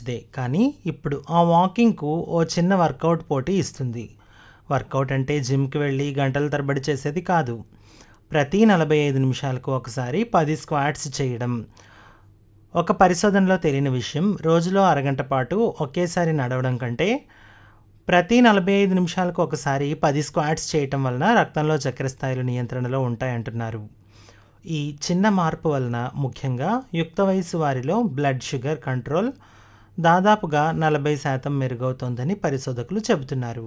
మంచిదే కానీ ఇప్పుడు ఆ వాకింగ్కు ఓ చిన్న వర్కౌట్ పోటీ ఇస్తుంది వర్కౌట్ అంటే జిమ్కి వెళ్ళి గంటల తరబడి చేసేది కాదు ప్రతి నలభై ఐదు నిమిషాలకు ఒకసారి పది స్క్వాట్స్ చేయడం ఒక పరిశోధనలో తెలియని విషయం రోజులో అరగంట పాటు ఒకేసారి నడవడం కంటే ప్రతి నలభై ఐదు నిమిషాలకు ఒకసారి పది స్క్వాట్స్ చేయటం వలన రక్తంలో చక్కెర స్థాయిలు నియంత్రణలో ఉంటాయంటున్నారు ఈ చిన్న మార్పు వలన ముఖ్యంగా యుక్త వయసు వారిలో బ్లడ్ షుగర్ కంట్రోల్ దాదాపుగా నలభై శాతం మెరుగవుతోందని పరిశోధకులు చెబుతున్నారు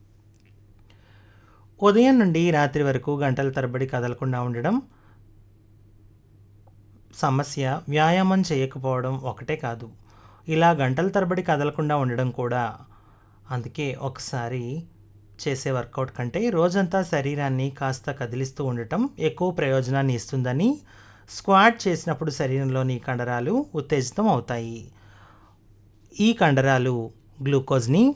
ఉదయం నుండి రాత్రి వరకు గంటల తరబడి కదలకుండా ఉండడం సమస్య వ్యాయామం చేయకపోవడం ఒకటే కాదు ఇలా గంటల తరబడి కదలకుండా ఉండడం కూడా అందుకే ఒకసారి చేసే వర్కౌట్ కంటే రోజంతా శరీరాన్ని కాస్త కదిలిస్తూ ఉండటం ఎక్కువ ప్రయోజనాన్ని ఇస్తుందని స్క్వాట్ చేసినప్పుడు శరీరంలోని కండరాలు ఉత్తేజితం అవుతాయి ఈ కండరాలు గ్లూకోజ్ని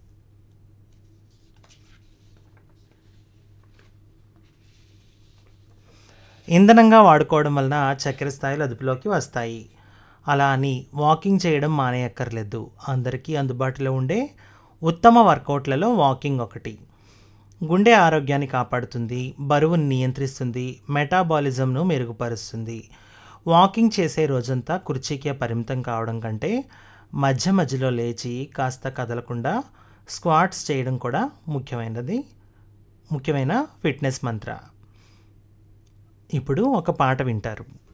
ఇంధనంగా వాడుకోవడం వలన చక్కెర స్థాయిలు అదుపులోకి వస్తాయి అలా అని వాకింగ్ చేయడం మానేయక్కర్లేదు అందరికీ అందుబాటులో ఉండే ఉత్తమ వర్కౌట్లలో వాకింగ్ ఒకటి గుండె ఆరోగ్యాన్ని కాపాడుతుంది బరువును నియంత్రిస్తుంది మెటాబాలిజంను మెరుగుపరుస్తుంది వాకింగ్ చేసే రోజంతా కుర్చీకే పరిమితం కావడం కంటే మధ్య మధ్యలో లేచి కాస్త కదలకుండా స్క్వాట్స్ చేయడం కూడా ముఖ్యమైనది ముఖ్యమైన ఫిట్నెస్ మంత్ర ఇప్పుడు ఒక పాట వింటారు